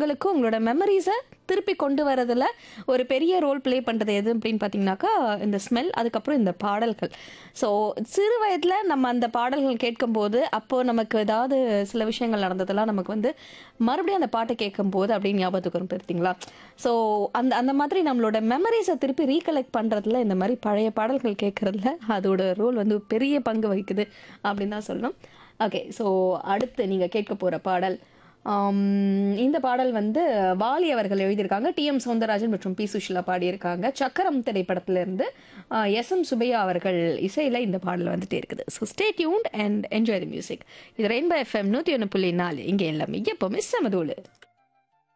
உங்களுக்கு உங்களோட மெமரிஸை திருப்பி கொண்டு வரதுல ஒரு பெரிய ரோல் ப்ளே பண்ணுறது எது அப்படின்னு பார்த்தீங்கன்னாக்கா இந்த ஸ்மெல் அதுக்கப்புறம் இந்த பாடல்கள் ஸோ சிறு வயதில் நம்ம அந்த பாடல்கள் கேட்கும்போது அப்போது நமக்கு ஏதாவது சில விஷயங்கள் நடந்ததெல்லாம் நமக்கு வந்து மறுபடியும் அந்த பாட்டை கேட்கும்போது அப்படின்னு ஞாபகத்துக்கு வரும் பார்த்தீங்களா ஸோ அந்த அந்த மாதிரி நம்மளோட மெமரிஸை திருப்பி ரீகலெக்ட் பண்ணுறதுல இந்த மாதிரி பழைய பாடல்கள் கேட்குறதுல அதோட ரோல் வந்து பெரிய பங்கு வகிக்குது அப்படின்னு தான் சொல்லணும் ஓகே ஸோ அடுத்து நீங்கள் கேட்க போகிற பாடல் ஆம், இந்த பாடல் வந்து வாலி அவர்கள் எழுதியிருக்காங்க டி எம் சௌந்தரராஜன் மற்றும் பி சுஷிலா பாடியிருக்காங்க சக்கரம் திரைப்படத்திலிருந்து எஸ் எம் சுபையா அவர்கள் இசையில் இந்த பாடல் வந்துட்டே இருக்குது so stay tuned and enjoy the music இது ரெயின்போ எஃப்எம் நூற்றி ஒன்று புள்ளி நாலு இங்கே எல்லாமே எப்போவுமே சமதூளு